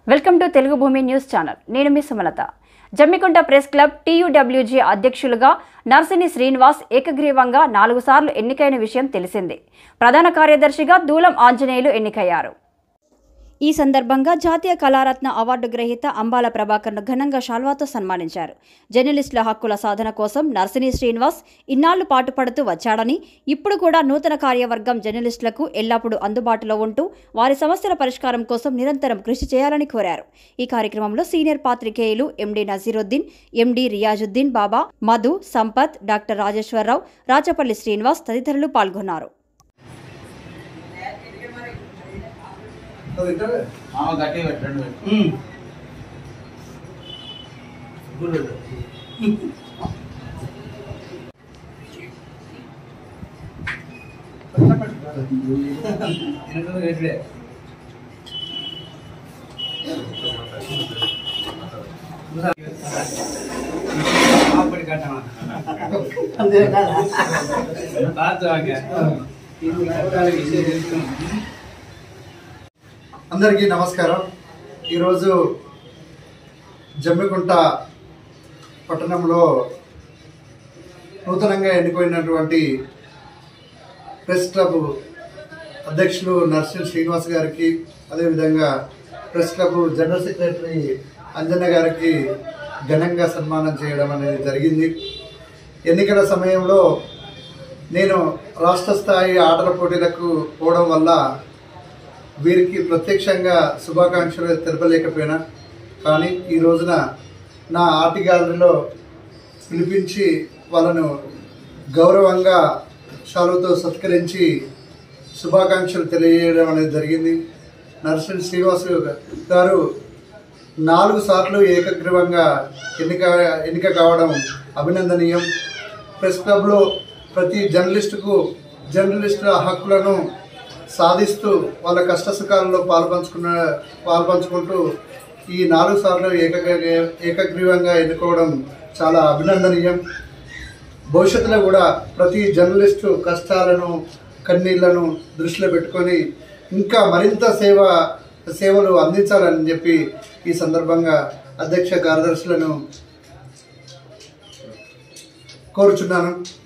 welcome to Telugu భూమి news channel నేను మీ Sumalatha Jammikunta press club TUWJ అధ్యక్షులుగా నర్సిని శ్రీనివాస్ ఏకగ్రీవంగా నాలుగు సార్లు ఎన్నికైన విషయం తెలిసిందే ప్రధాన కార్యదర్శిగా దూలం ఆంజనేయులు ఎన్నికయ్యారు ఈ సందర్భంగా జాతీయ కళారత్న అవార్డు గ్రహీత అంబాల ప్రభాకర్ను ఘనంగా షాల్వాతో సన్మానించారు జర్నలిస్టుల హక్కుల సాధన కోసం నర్సిని శ్రీనివాస్ ఇన్నాళ్లు పాటుపడుతూ వచ్చాడని ఇప్పుడు కూడా నూతన కార్యవర్గం జర్నలిస్టులకు ఎల్లప్పుడూ అందుబాటులో ఉంటూ వారి సమస్యల పరిష్కారం కోసం నిరంతరం కృషి చేయాలని కోరారు ఈ కార్యక్రమంలో సీనియర్ పాత్రికేయులు MD Nazeeruddin MD Riyazuddin Baba Madhu Sampath doctor Rajeshwararao Rachapalli Srinivas తదితరులు పాల్గొన్నారు మామ గట్టి పెట్టండి అందరికీ నమస్కారం ఈరోజు జమ్మికుంట పట్టణంలో నూతనంగా ఎన్నికైనటువంటి ప్రెస్ క్లబ్ అధ్యక్షులు నర్సింగ్ శ్రీనివాస్ గారికి అదేవిధంగా press club general secretary Anjanna గారికి ఘనంగా సన్మానం చేయడం అనేది జరిగింది ఎన్నికల సమయంలో నేను రాష్ట్ర స్థాయి ఆటల పోటీలకు పోవడం వల్ల వీరికి ప్రత్యక్షంగా శుభాకాంక్షలు తెలపలేకపోయినా కానీ ఈ రోజున నా ఆర్ట్ గ్యాలరీలో పిలిపించి వాళ్ళను గౌరవంగా షాలుతో సత్కరించి శుభాకాంక్షలు తెలియజేయడం అనేది జరిగింది నరసింహ శ్రీనివాస్ గారు నాలుగు సార్లు ఏకగ్రీవంగా ఎన్నిక ఎన్నిక కావడం అభినందనీయం ప్రెస్ క్లబ్లో ప్రతి జర్నలిస్టుకు జర్నలిస్టుల హక్కులను సాధిస్తూ వాళ్ళ కష్ట సుఖాలలో పాల్పంచుకున్న పాల్పంచుకుంటూ ఈ నాలుగు సార్లు ఏక ఏకగ్రీవంగా ఎన్నుకోవడం చాలా అభినందనీయం భవిష్యత్తులో కూడా ప్రతి జర్నలిస్టు కష్టాలను కన్నీళ్లను దృష్టిలో పెట్టుకొని ఇంకా మరింత సేవ సేవలు అందించాలని చెప్పి ఈ సందర్భంగా అధ్యక్ష కార్యదర్శులను కోరుచున్నాను